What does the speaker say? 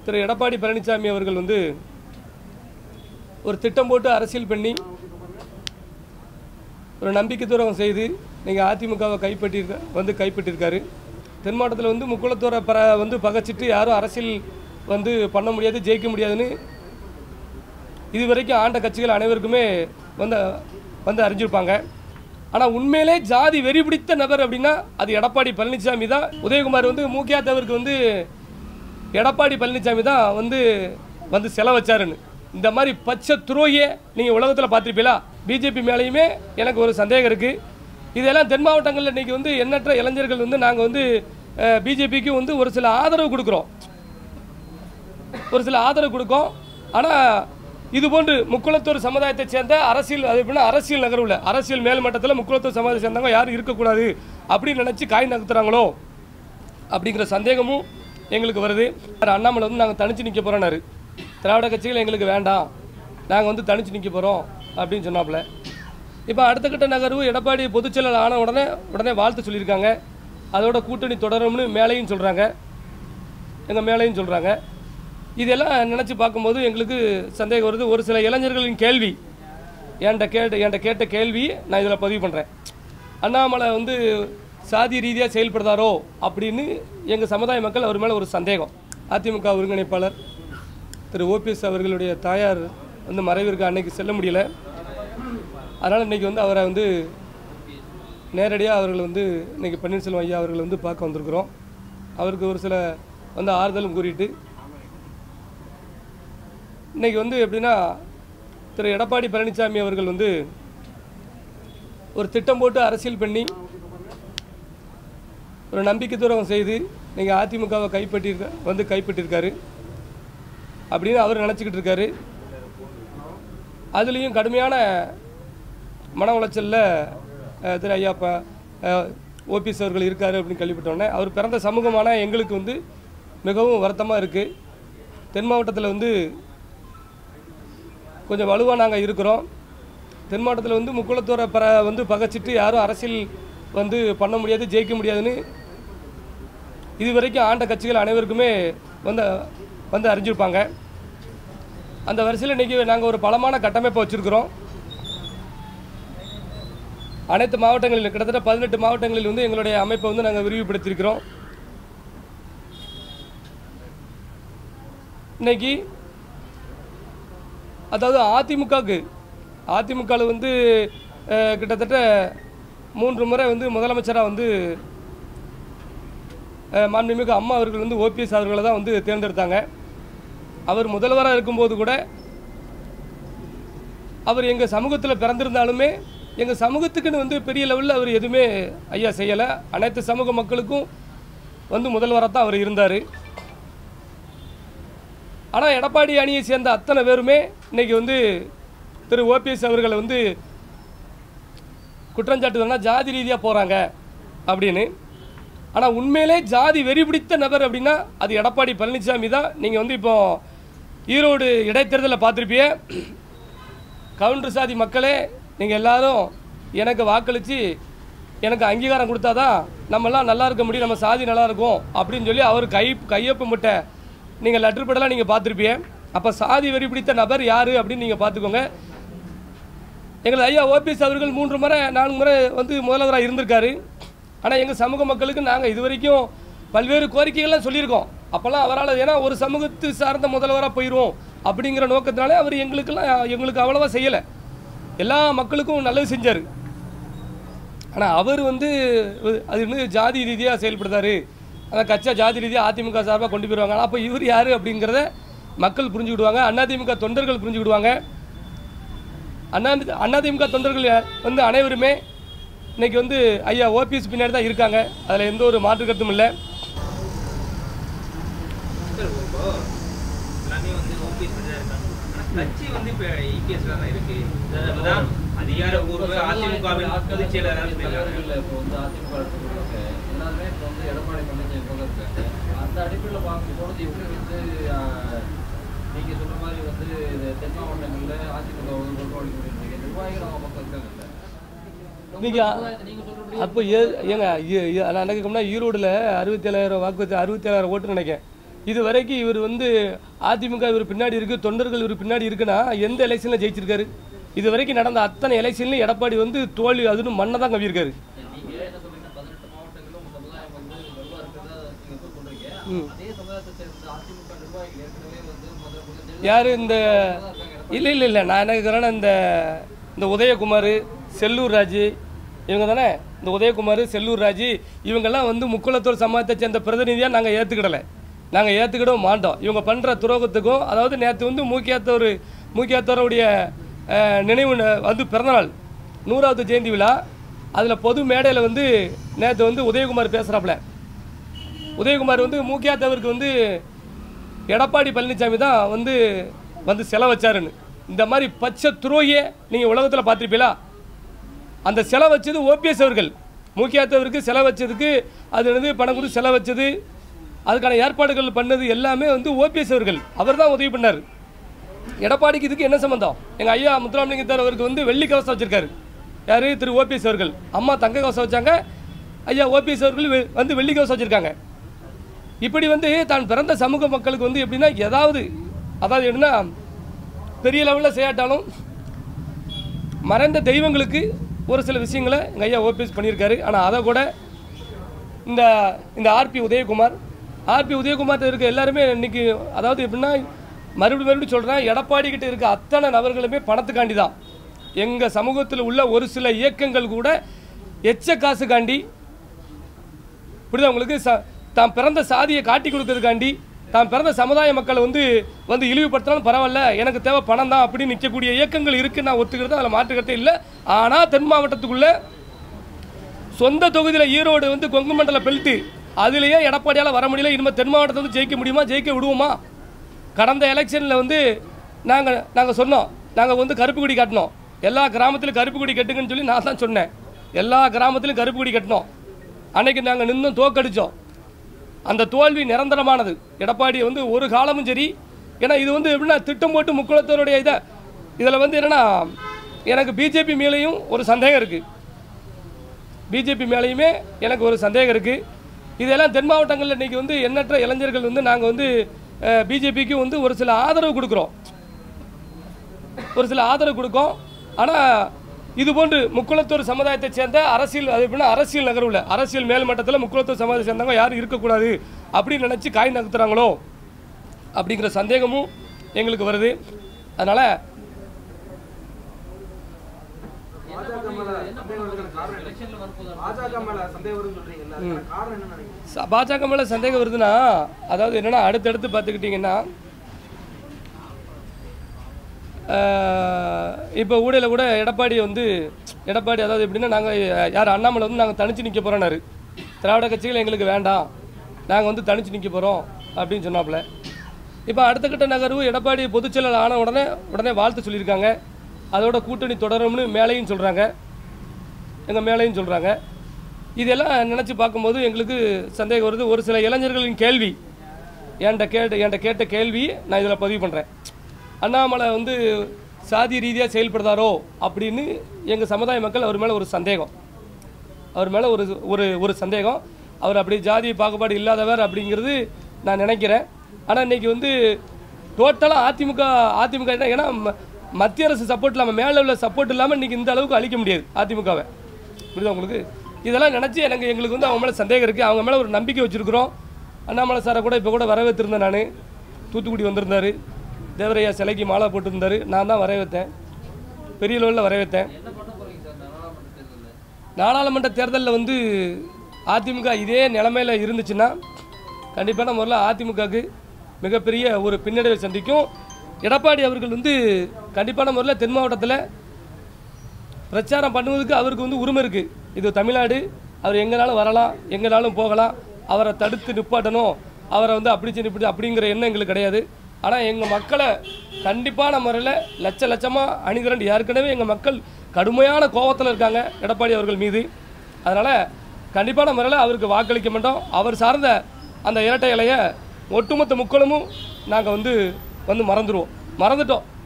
திரு எடப்பாடி பழனிசாமி அவர்கள் வந்து ஒரு திட்டம் போட்டு அரசியல் பண்ணி ஒரு நம்பிக்கை துரோகம் செய்து நீங்கள் அதிமுகவை கைப்பற்றியிருக்க வந்து கைப்பற்றியிருக்காரு தென் மாவட்டத்தில் வந்து முக்குளத்தூரை பர வந்து பகைச்சிட்டு யாரும் அரசியல் வந்து பண்ண முடியாது ஜெயிக்க முடியாதுன்னு இதுவரைக்கும் ஆண்ட கட்சிகள் அனைவருக்குமே வந்து வந்து அறிஞ்சிருப்பாங்க ஆனால் உண்மையிலே ஜாதி வெறி பிடித்த நபர் அப்படின்னா அது எடப்பாடி பழனிசாமி தான் உதயகுமார் வந்து மூக்கியா தேவருக்கு வந்து எடப்பாடி பழனிசாமி தான் வந்து வந்து செலவு வச்சாருன்னு இந்த மாதிரி பச்சை துரோகியை நீங்கள் உலகத்தில் பார்த்துருப்பீங்களா பிஜேபி மேலேயுமே எனக்கு ஒரு சந்தேகம் இருக்குது இதெல்லாம் தென் மாவட்டங்களில் இன்றைக்கி வந்து எண்ணற்ற இளைஞர்கள் வந்து நாங்கள் வந்து பிஜேபிக்கு வந்து ஒரு சில ஆதரவு கொடுக்குறோம் ஒரு சில ஆதரவு கொடுக்கும் ஆனால் இது போன்று முக்குளத்தூர் சமுதாயத்தை சேர்ந்த அரசியல் அது எப்படின்னா அரசியல் நகர்வில் அரசியல் மேல்மட்டத்தில் முக்குளத்தூர் சமுதாயத்தை சேர்ந்தவங்க யாரும் இருக்கக்கூடாது அப்படின்னு நினச்சி காய் நகர்த்துறாங்களோ அப்படிங்கிற சந்தேகமும் எங்களுக்கு வருது சார் அண்ணாமலை வந்து நாங்கள் தனிச்சு நிற்க போகிறோன்னாரு திராவிட கட்சிகள் எங்களுக்கு வேண்டாம் நாங்கள் வந்து தனிச்சு நிற்க போகிறோம் அப்படின்னு சொன்னாப்புல இப்போ அடுத்த கட்ட நகர்வு எடப்பாடி பொதுச்செயலர் ஆன உடனே உடனே வாழ்த்து சொல்லியிருக்காங்க அதோட கூட்டணி தொடரும்னு மேலேயும் சொல்கிறாங்க எங்கள் மேலேயும் சொல்கிறாங்க இதெல்லாம் நினச்சி பார்க்கும்போது எங்களுக்கு சந்தேகம் வருது ஒரு சில இளைஞர்களின் கேள்வி என்கிட்ட கேட்ட என்கிட்ட கேட்ட கேள்வி நான் இதில் பதிவு பண்ணுறேன் அண்ணாமலை வந்து சாதி ரீதியாக செயல்படுதாரோ அப்படின்னு எங்கள் சமுதாய மக்கள் அவர் மேலே ஒரு சந்தேகம் அதிமுக ஒருங்கிணைப்பாளர் திரு ஓபிஎஸ் அவர்களுடைய தாயார் வந்து மறைவிற்கு அன்னைக்கு செல்ல முடியல அதனால் இன்றைக்கி வந்து அவரை வந்து நேரடியாக அவர்கள் வந்து இன்றைக்கி பன்னீர்செல்வம் ஐயா அவர்கள் வந்து பார்க்க வந்திருக்கிறோம் அவருக்கு ஒரு சில வந்து ஆறுதலும் கூறிட்டு இன்றைக்கி வந்து எப்படின்னா திரு எடப்பாடி பழனிசாமி அவர்கள் வந்து ஒரு திட்டம் போட்டு அரசியல் பண்ணி ஒரு நம்பிக்கை துரோகம் செய்து நீங்கள் அதிமுகவை கைப்பற்றியிருக்க வந்து கைப்பற்றியிருக்காரு அப்படின்னு அவர் நினச்சிக்கிட்டு இருக்காரு அதுலேயும் கடுமையான மன உளைச்சலில் அஹ், திரு ஐயா ப ஓபிஎஸ் அவர்கள் இருக்கார் அப்படின்னு கேள்விப்பட்டோன்னே அவர் பிறந்த சமூகமான எங்களுக்கு வந்து மிகவும் வருத்தமாக இருக்குது தென் மாவட்டத்தில் வந்து கொஞ்சம் வலுவாக நாங்கள் இருக்கிறோம் தென் மாவட்டத்தில் வந்து முக்குளத்தூரை பர வந்து பகைச்சிட்டு யாரும் அரசியல் வந்து பண்ண முடியாது ஜெயிக்க முடியாதுன்னு இதுவரைக்கும் ஆண்ட கட்சிகள் அனைவருக்குமே வந்து வந்து அறிஞ்சிருப்பாங்க அந்த வரிசையில் இன்றைக்கி நாங்கள் ஒரு பலமான கட்டமைப்பை வச்சுருக்கிறோம் அனைத்து மாவட்டங்களிலும் கிட்டத்தட்ட பதினெட்டு மாவட்டங்களில் வந்து எங்களுடைய அமைப்பை வந்து நாங்கள் விரிவுபடுத்தியிருக்கிறோம் இன்னைக்கு அதாவது அதிமுகவுக்கு அதிமுகவில் வந்து அஹ், கிட்டத்தட்ட மூன்று முறை வந்து முதலமைச்சராக வந்து அஹ், மாண்புமிகு அம்மா அவர்கள் வந்து ஓபிஎஸ் அவர்களை தான் வந்து தேர்ந்தெடுத்தாங்க அவர் முதல்வராக இருக்கும்போது கூட அவர் எங்கள் சமூகத்தில் பிறந்திருந்தாலுமே எங்கள் சமூகத்துக்குன்னு வந்து பெரிய லெவலில் அவர் எதுவுமே ஐயா செய்யலை அனைத்து சமூக மக்களுக்கும் வந்து முதல்வராக தான் அவர் இருந்தார் ஆனால் எடப்பாடி அணியை சேர்ந்த அத்தனை பேருமே இன்னைக்கு வந்து திரு ஓபிஎஸ் அவர்களை வந்து குற்றஞ்சாட்டுதல்னா ஜாதி ரீதியாக போகிறாங்க அப்படின்னு ஆனால் உண்மையிலே ஜாதி வெறி பிடித்த நபர் அப்படின்னா அது எடப்பாடி பழனிசாமி தான் நீங்கள் வந்து இப்போ ஈரோடு இடைத்தேர்தலில் பார்த்துருப்பிய கவுண்டர் சாதி மக்களே நீங்கள் எல்லாரும் எனக்கு வாக்களித்து எனக்கு அங்கீகாரம் கொடுத்தாதான் நம்மெல்லாம் நல்லா இருக்க முடியும் நம்ம சாதி நல்லா இருக்கும் அப்படின்னு சொல்லி அவர் கை கையொப்பமிட்ட நீங்கள் லெட்டர் படலாம் நீங்கள் பார்த்துருப்பிய அப்போ சாதி வெறி பிடித்த நபர் யார் அப்படின்னு நீங்கள் பார்த்துக்கோங்க எங்களது ஐயா ஓபிஎஸ் அவர்கள் மூன்று முறை நான்கு முறை வந்து முதல்வராக இருந்திருக்காரு ஆனால் எங்கள் சமூக மக்களுக்கு நாங்கள் இது வரைக்கும் பல்வேறு கோரிக்கைகள்லாம் சொல்லியிருக்கோம் அப்போல்லாம் அவரால் ஏன்னா ஒரு சமூகத்து சார்ந்த முதல்வராக போயிடுவோம் அப்படிங்கிற நோக்கத்தினாலே அவர் எங்களுக்கெல்லாம் எங்களுக்கு அவ்வளவா செய்யலை எல்லா மக்களுக்கும் நல்லது செஞ்சார் ஆனால் அவர் வந்து அது இன்னும் ஜாதி ரீதியாக செயல்படுத்தாரு அந்த கட்சியா ஜாதி ரீதியாக அதிமுக சார்பாக கொண்டு போயிடுவாங்க அப்போ இவர் யார் அப்படிங்கிறத மக்கள் புரிஞ்சுக்கிடுவாங்க அதிமுக தொண்டர்கள் புரிஞ்சுக்கிடுவாங்க அண்ணா அதிமுக தொண்டர்கள் வந்து அனைவருமே இன்னைக்கு வந்து ஐயா ஓபிஎஸ் பின்னாடி தான் இருக்காங்க அதில் எந்த ஒரு மாற்று கருத்தும் இல்லை சார், இப்போ எல்லாமே வந்து OPS பத்தி தான் இருக்காங்க. ஆனா கட்சி வந்து இப்ப EPS ல தான் இருக்கு. அதுதான் அதிகாரப்பூர்வ அதிமுகவின் பொதுச் செயலாளராக சொல்லியிருக்காங்க. தலைவர்கள் இப்போ வந்து அதிமுக எடுத்துக்கிறாங்க எல்லாருமே இப்போ வந்து எடப்பாடி பழனிசாமி போல இருக்காங்க அந்த அடிப்படையில் பார்க்கும்போது எப்படி வந்து ஆஹ், நீங்க சொன்ன மாதிரி வந்து இது தென் மாவட்டங்களில் அதிமுக வந்து தோல்வி பண்ணிருக்கீங்க நிர்வாகிகள் அவங்க பக்கம் இருக்காங்கல்ல நீங்கள் நீங்க சொல்றபடி அப்போ ஏ ஏங்க ஈ- ஈ- நான் நினைக்கணும்னா ஈரோடில் அறுபத்தேழாயிரம் வாக்கு அறுபத்தேழாயிரம் ஓட்டு நினைக்கிறேன் இது வரைக்கும் இவர் வந்து அதிமுக இவர் பின்னாடி இருக்குது தொண்டர்கள் இவர் பின்னாடி இருக்குன்னா எந்த எலெக்ஷனில் ஜெயிச்சிருக்காரு இது வரைக்கும் நடந்த அத்தனை எலெக்ஷன்லையும் எடப்பாடி வந்து தோல்வி அதுன்னு மண்ணை தான் கவியிருக்காரு நீங்க என்ன சொல்றீங்கன்னா பதினெட்டு மாவட்டங்களும் உங்க சமுதாயம் வந்து வலுவா இருக்கிறதா நீங்க வந்து சொல்றீங்க அதே சமுதாயத்தை சேர்ந்த அதிமுக நிர்வாகிகள் ஏற்கனவே வந்து முதல்ல முதல்ல யார் இந்த இல்லை இல்லை இல்லை நான் என்ன கேட்குறேன்னா இந்த இந்த உதயகுமார் செல்லூர் ராஜு இவங்க தானே இந்த உதயகுமார் செல்லூர் ராஜு இவங்கெல்லாம் வந்து முக்குளத்தூர் சமூகத்தை சேர்ந்த பிரதிநிதியாக நாங்கள் ஏற்றுக்கிடலை நாங்கள் ஏற்றுக்கிடவும் மாட்டோம் இவங்க பண்ணுற துரோகத்துக்கும் அதாவது நேற்று வந்து மூக்கியாத்தோர் மூக்கியாத்தோருடைய அஹ், நினைவு ந- வந்து பிறந்தநாள் நூறாவது ஜெயந்தி விழா அதில் பொது மேடையில் வந்து நேற்று வந்து உதயகுமார் பேசுகிறாப்புல உதயகுமார் வந்து மூக்கியாத்தவருக்கு வந்து எடப்பாடி பழனிசாமி தான் வந்து வந்து செலவு வச்சாருன்னு இந்த மாதிரி பச்சை துரோகியை நீங்கள் உலகத்தில் பார்த்துருப்பீங்களா அந்த செலவு வச்சது ஓபிஎஸ் அவர்கள் மூக்கியாத்தவருக்கு செலவு வச்சதுக்கு அது வந்து பணம் கொடுத்து செலவு வச்சது அதுக்கான ஏற்பாடுகள் பண்ணது எல்லாமே வந்து ஓபிஎஸ் அவர்கள் அவர் தான் உதவி பண்ணார் எடப்பாடிக்கு இதுக்கு என்ன சம்மந்தம் எங்கள் ஐயா முத்துராமலிங்கத்தார் அவருக்கு வந்து வெள்ளி கவசம் வச்சிருக்காரு யார் திரு ஓபிஎஸ் அவர்கள் அம்மா தங்க கவசம் வச்சாங்க ஐயா ஓபிஎஸ் அவர்கள் வெ- வந்து வெள்ளி கவசம் வச்சிருக்காங்க இப்படி வந்து தான் பிறந்த சமூக மக்களுக்கு வந்து எப்படின்னா ஏதாவது அதாவது என்னன்னா பெரிய லெவலில் செய்யாட்டாலும் மறைந்த தெய்வங்களுக்கு ஒரு சில விஷயங்களை எங்கள் ஐயா ஓபிஎஸ் பண்ணியிருக்காரு ஆனால் அதை கூட இந்த இந்த ஆர்பி உதயகுமார் ஆர்பி உதயகுமார் இருக்க எல்லாருமே இன்னைக்கு அதாவது எப்படின்னா மறுபடியும் மறுபடியும் சொல்கிறேன் எடப்பாடி கிட்ட இருக்க அத்தனை நபர்களுமே பணத்துக்காண்டி தான் எங்கள் சமூகத்தில் உள்ள ஒரு சில இயக்கங்கள் கூட எச்ச காசுக்காண்டி புரியுதா உங்களுக்கு ச தான் பிறந்த சாதியை காட்டி கொடுக்கறதுக்காண்டி தான் பிறந்த சமுதாய மக்களை வந்து வந்து இழிவுபடுத்தினாலும் பரவாயில்ல எனக்கு தேவை பணம் தான் அப்படின்னு நிற்கக்கூடிய இயக்கங்கள் இருக்குது நான் ஒத்துக்கிறது அதில் மாற்றுக்கிறதே இல்லை ஆனால் தென் மாவட்டத்துக்குள்ளே சொந்த தொகுதியில் ஈரோடு வந்து கொங்கு மண்டல பெல்ட்டு அதுலேயே எடப்பாடியால் வர முடியல இனிமேல் தென் மாவட்டத்தை வந்து ஜெயிக்க முடியுமா ஜெயிக்க விடுவோமா கடந்த எலெக்ஷனில் வந்து நாங்கள் நாங்கள் சொன்னோம் நாங்கள் வந்து கருப்பு கொடி கட்டினோம் எல்லா கிராமத்திலும் கருப்பு கொடி கட்டுங்கன்னு சொல்லி நான் தான் சொன்னேன் எல்லா கிராமத்திலும் கருப்பு கொடி கட்டினோம் அன்னைக்கு நாங்கள் நின்றும் தோக்கடிச்சோம் அந்த தோல்வி நிரந்தரமானது எடப்பாடி வந்து ஒரு காலமும் சரி ஏன்னா இது வந்து எப்படின்னா திட்டம் போட்டு முக்குளத்தோருடைய இதை இதில் வந்து என்னென்னா எனக்கு பிஜேபி மேலேயும் ஒரு சந்தேகம் இருக்குது பிஜேபி மேலேயுமே எனக்கு ஒரு சந்தேகம் இருக்குது இதெல்லாம் தென் மாவட்டங்களில் இன்றைக்கி வந்து எண்ணற்ற இளைஞர்கள் வந்து நாங்கள் வந்து பிஜேபிக்கு வந்து ஒரு சில ஆதரவு கொடுக்குறோம் ஒரு சில ஆதரவு கொடுக்கும் ஆனால் இது போன்று முக்குளத்தூர் சமுதாயத்தை சேர்ந்த அரசியல் அது எப்படின்னா அரசியல் நகர்வில் அரசியல் மேல்மட்டத்தில் முக்குளத்தூர் சமுதாயத்தை சேர்ந்தவங்க யாரும் இருக்கக்கூடாது அப்படின்னு நினச்சி காய் நகர்த்துறாங்களோ அப்படிங்கிற சந்தேகமும் எங்களுக்கு வருது அதனால் பாஜக மேல சந்தேகம் வருதுக்கு காரணம் என்ன? பாஜக மேல சந்தேகம் வருதுன்னு சொல்றீங்கல்ல அதுக்கான காரணம் என்ன நினைக்கிறீங்க ச- பாஜக மேலே சந்தேகம் வருதுன்னா அதாவது என்னென்னா அடுத்தடுத்து பார்த்துக்கிட்டிங்கன்னா இப்போ ஊடையில் கூட எடப்பாடி வந்து எடப்பாடி அதாவது எப்படின்னா நாங்கள் யார் அண்ணாமலை வந்து நாங்கள் தனிச்சு நிற்க போகிறோன்னாரு திராவிட கட்சிகள் எங்களுக்கு வேண்டாம் நாங்கள் வந்து தனிச்சு நிற்க போகிறோம் அப்படின்னு சொன்னாப்புல இப்போ அடுத்த கட்ட நகர்வு எடப்பாடி பொதுச்செயலாளர் ஆன உடனே உடனே வாழ்த்து சொல்லியிருக்காங்க அதோட கூட்டணி தொடரும்னு மேலேயும் சொல்கிறாங்க எங்கள் மேலேயும் சொல்கிறாங்க இதெல்லாம் நினச்சி பார்க்கும்போது எங்களுக்கு சந்தேகம் வருது ஒரு சில இளைஞர்களின் கேள்வி என்கிட்ட கேட்ட என்கிட்ட கேட்ட கேள்வி நான் இதில் பதிவு பண்ணுறேன் அண்ணாமலை வந்து சாதி ரீதியாக செயல்படுறாரோ அப்படின்னு எங்கள் சமுதாய மக்கள் அவர் மேலே ஒரு சந்தேகம் அவர் மேலே ஒரு ஒரு ஒரு சந்தேகம் அவர் அப்படி ஜாதி பாகுபாடு இல்லாதவர் அப்படிங்கிறது நான் நினைக்கிறேன் ஆனால் இன்னைக்கு வந்து டோட்டலாக அதிமுக அதிமுக என்ன ஏன்னா ம- மத்திய அரசு சப்போர்ட் இல்லாமல் மேலே உள்ள சப்போர்ட் இல்லாமல் இன்னைக்கு இந்த அளவுக்கு அழிக்க முடியாது அதிமுகவை புரியுதா உங்களுக்கு இதெல்லாம் நினச்சி எனக்கு எங்களுக்கு வந்து அவங்க மேலே சந்தேகம் இருக்குது அவங்க மேலே ஒரு நம்பிக்கை வச்சுருக்குறோம் அண்ணாமலை சாரை கூட இப்போ கூட வரவேற்றிருந்தேன் நான் தூத்துக்குடி வந்திருந்தார் தேவரையா சிலைக்கு மாலை போட்டிருந்தாரு நான் தான் வரவேற்றேன் பெரிய லெவலில் வரவேற்றேன் என்ன பண்ண போறீங்க சார் நாடாளுமன்ற தேர்தலில் நாடாளுமன்ற தேர்தலில் வந்து அதிமுக இதே நிலமையில இருந்துச்சுன்னா கண்டிப்பான முறையில் அதிமுகவுக்கு மிகப்பெரிய ஒரு பின்னடைவை சந்திக்கும் எடப்பாடி அவர்கள் வந்து கண்டிப்பான முறையில் தென் மாவட்டத்தில் பிரச்சாரம் பண்ணுவதுக்கு அவருக்கு வந்து உரிமை இருக்குது இது தமிழ்நாடு அவர் எங்கேனாலும் வரலாம் எங்கேனாலும் போகலாம் அவரை தடுத்து நிப்பாட்டணும் அவரை வந்து அப்படி செஞ்சு இப்படி அப்படிங்கிற எண்ணம் எங்களுக்கு கிடையாது ஆனால் எங்கள் மக்களை கண்டிப்பான முறையில் லட்ச லட்சமாக அணிதிரண்டு ஏற்கனவே எங்கள் மக்கள் கடுமையான கோபத்தில் இருக்காங்க எடப்பாடி அவர்கள் மீது அதனால் கண்டிப்பான முறையில் அவருக்கு வாக்களிக்க மாட்டோம் அவர் சார்ந்த அந்த இரட்டை இலையை ஒட்டுமொத்த முக்களுமும் நாங்கள் வந்து வந்து மறந்துடுவோம் மறந்துட்டோம்